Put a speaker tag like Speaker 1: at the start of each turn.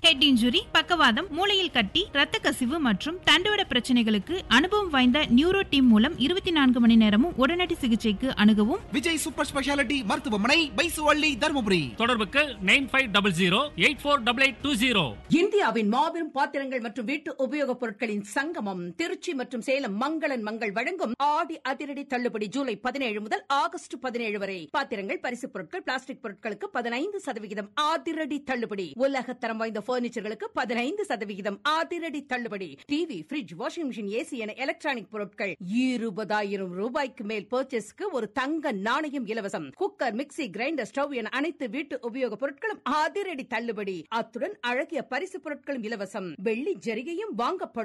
Speaker 1: head injury பக்கவாதம் மூளையில் கட்டி இரத்த கசிவு மற்றும் தண்டுவட பிரச்சனைகளுக்கு அனுபவம் வாய்ந்த நியூரோ டீம் மூலம் இருபத்தி நான்கு மணி நேரமும் உடனடி சிகிச்சைக்கு அணுகவும்
Speaker 2: விஜய் சூப்பர் ஸ்பெஷாலிட்டி மருத்துவமனை பைசுவள்ளி தருமபுரி
Speaker 3: தொடர்புக்கு nine five double zero eight four double eight two zero
Speaker 4: இந்தியாவின் மாபெரும் பாத்திரங்கள் மற்றும் வீட்டு உபயோகப் பொருட்களின் சங்கமம் திருச்சி மற்றும் சேலம் மங்களன் மங்கள் வழங்கும் ஆடி அதிரடி தள்ளுபடி ஜூலை பதினேழு முதல் ஆகஸ்ட் பதினேழு வரை பாத்திரங்கள் பரிசுப் பொருட்கள் பிளாஸ்டிக் பொருட்களுக்கு பதினைந்து சதவிகிதம் அதிரடி தள்ளுபடி உலகத்தரம் வாய்ந்த பர்னிச்சர்களுக்கு பதினைந்து சதவிகிதம் அதிரடி தள்ளுபடி TV fridge washing machine AC என எலக்ட்ரானிக் பொருட்கள் இருபதாயிரம் ரூபாய்க்கு மேல் பர்ச்சேஸ்க்கு ஒரு தங்க நாணயம் இலவசம் குக்கர் மிக்ஸி கிரைண்டர் ஸ்டவ் என அனைத்து வீட்டு உபயோகப் பொருட்களும் அதிரடி தள்ளுபடி அத்துடன் அழகிய பரிசு பொருட்களும் இலவசம் வெள்ளி ஜரிகையும் வாங்கப்படும்